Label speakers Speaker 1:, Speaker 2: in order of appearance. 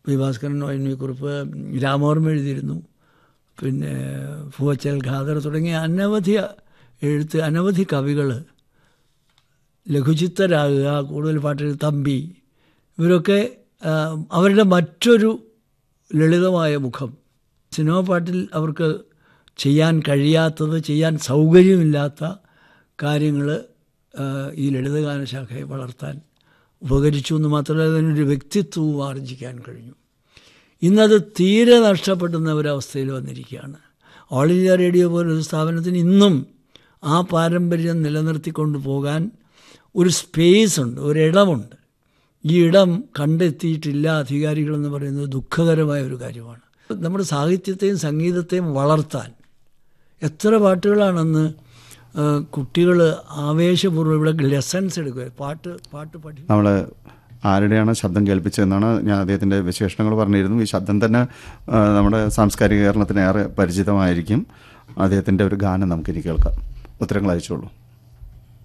Speaker 1: P Bhaskaran വൈകുറിപ്പ് രാമോർമ്മ എഴുതിയിരുന്നു പിന്നെ പൂവച്ചൽ ഖാദർ തുടങ്ങിയ അനവധി എഴുത്ത് അനവധി കവികൾ ലഘുചിത്തരാകുക കൂടുതൽ പാട്ടുകൾ തമ്പി ഇവരൊക്കെ ആ, അവരുടെ മറ്റൊരു ലളിതമായ മുഖം സിനിമ പാട്ടിൽ അവർക്ക് ചെയ്യാൻ കഴിയാത്തത് ചെയ്യാൻ സൗകര്യമില്ലാത്ത കാര്യങ്ങൾ ഈ ലളിതഗാന ശാഖയെ വളർത്താൻ ഉപകരിച്ചു എന്ന് മാത്രമല്ല അതിനൊരു വ്യക്തിത്വവും ആർജിക്കാൻ കഴിഞ്ഞു ഇന്നത് തീരെ നഷ്ടപ്പെടുന്ന ഒരവസ്ഥയിൽ വന്നിരിക്കുകയാണ് ഓൾ ഇന്ത്യ റേഡിയോ പോലൊരു സ്ഥാപനത്തിന് ഇന്നും ആ പാരമ്പര്യം നിലനിർത്തിക്കൊണ്ട് പോകാൻ ഒരു സ്പേസ് ഉണ്ട് ഒരിടമുണ്ട് ഈ ഇടം കണ്ടെത്തിയിട്ടില്ല അധികാരികളെന്ന് പറയുന്നത് ദുഃഖകരമായ ഒരു കാര്യമാണ് നമ്മുടെ സാഹിത്യത്തെയും സംഗീതത്തെയും വളർത്താൻ എത്ര പാട്ടുകളാണെന്ന് കുട്ടികൾ ആവേശപൂർവ്വം ഇവിടെ ലെസൺസ് എടുക്കുക പാട്ട് പാട്ട് പഠി
Speaker 2: നമ്മൾ ആരുടെയാണ് ശബ്ദം കേൾപ്പിച്ചതെന്നാണ് ഞാൻ അദ്ദേഹത്തിൻ്റെ വിശേഷണങ്ങൾ പറഞ്ഞിരുന്നു ഈ ശബ്ദം തന്നെ ആ, നമ്മുടെ സാംസ്കാരിക കേരളത്തിന് ഏറെ പരിചിതമായിരിക്കും അദ്ദേഹത്തിൻ്റെ ഒരു ഗാനം നമുക്കിനി കേൾക്കാം ഉത്തരങ്ങൾ അയച്ചോളൂ